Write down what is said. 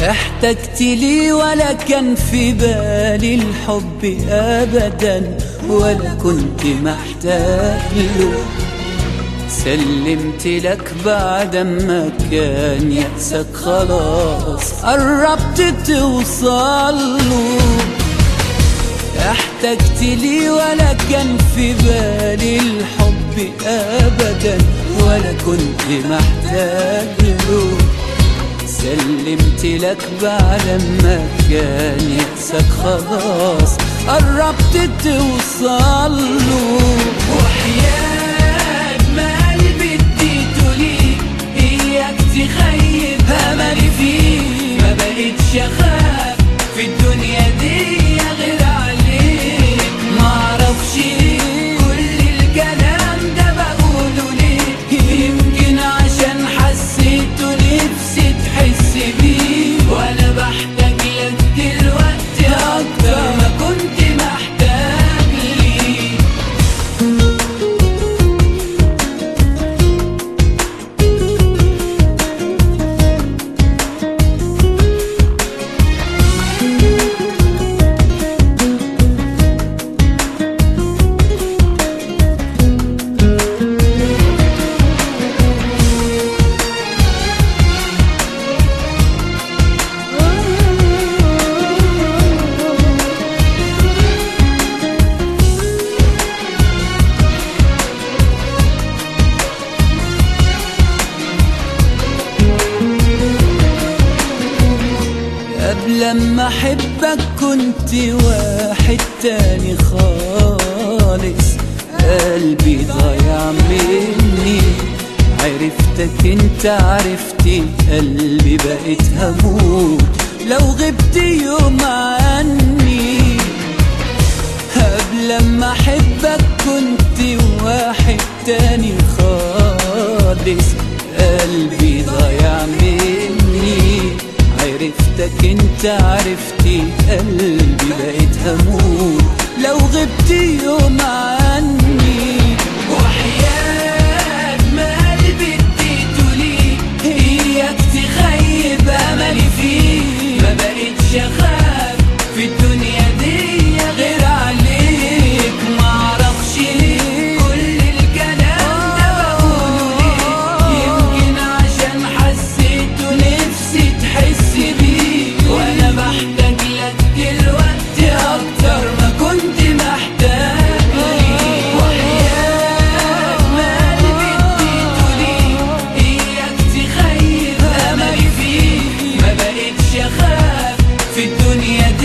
احتجت لي ولا كان في بالي الحب ابدا ولا كنت محتاج له سلمت لك بعد ما كان يأسك خلاص قربت توصل له احتجت لي ولا كان في بالي الحب ابدا ولا كنت محتاج له سلمت لك بعد ما كان يأسك خلاص قربت توصل له وحياة ما قلبي اديته ليك اياك تخيب املي فيك ما بقتش اخاف في الدنيا دي غير عليك معرفش كل الكلام ده بقوله ليه يمكن عشان حسيت نفسي تحس بيه وانا بحتاج لك دلوقتي اكتر ما كنت محتاج ليه قبل ما احبك كنت واحد تاني خالص قلبي ضايع مني عرفتك انت عرفتي قلبي بقيت هموت لو غبت يوم عني قبل ما احبك كنت واحد تاني خالص قلبي ضايع مني عرفتك انت عرفتي قلبي بقيت هموت لو غبت يوم عني وحياة ما قلبي اديته ليك اياك تخيب املي فيك ما بقتش اخاف في الدنيا دي غير عليك معرفش كل الكلام ده بقوله ليه يمكن عشان حسيت ونفسي تحس بيه وانا بحتاج لك دلوقتي اكتر ما كنت محتاج ليه وحياة ما قلبي اديته ليك اياك تخيب املي فيك ما بقتش اخاف في الدنيا دي